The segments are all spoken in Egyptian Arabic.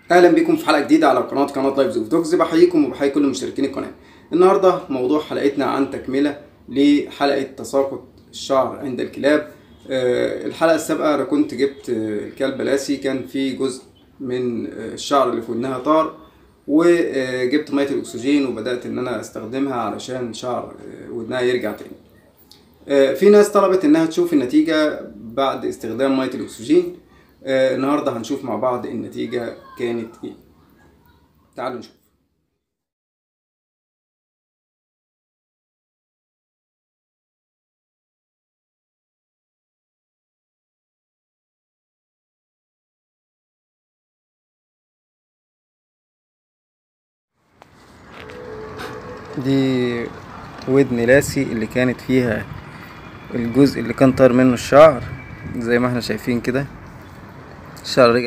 اهلا بكم في حلقه جديده على قناه قناه لايف اوف دوجز بحييكم وبحيي كل مشتركين القناه النهارده موضوع حلقتنا عن تكمله لحلقه تساقط الشعر عند الكلاب آه، الحلقه السابقه انا كنت جبت آه، الكلب لاسي كان في جزء من آه، الشعر اللي في ودنها طار وجبت ميه الاكسجين وبدات ان انا استخدمها علشان شعر آه، ودنها يرجع تاني آه، في ناس طلبت انها تشوف النتيجة بعد استخدام مية الاكسجين آه، النهاردة هنشوف مع بعض النتيجة كانت ايه تعالوا نشوف دي ودن لاسي اللي كانت فيها الجزء اللي كان طار منه الشعر زي ما احنا شايفين كده الشعر رجع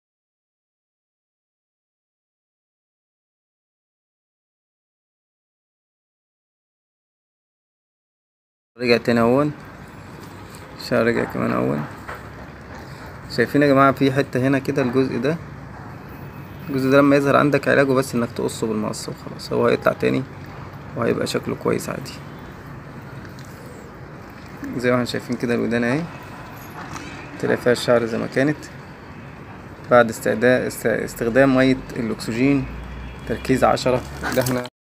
رجع تاني اهون الشعر رجع كمان اهون شايفين يا جماعة في حتة هنا كده الجزء ده الجزء ده لما يظهر عندك علاجه بس انك تقصه بالمقص وخلاص هو هيطلع تاني وهيبقى شكله كويس عادي زي ما احنا شايفين كده الودان اهي تلاقي فيها الشعر زي ما كانت بعد استعداد است- استخدام مية الأكسجين تركيز عشرة اللي احنا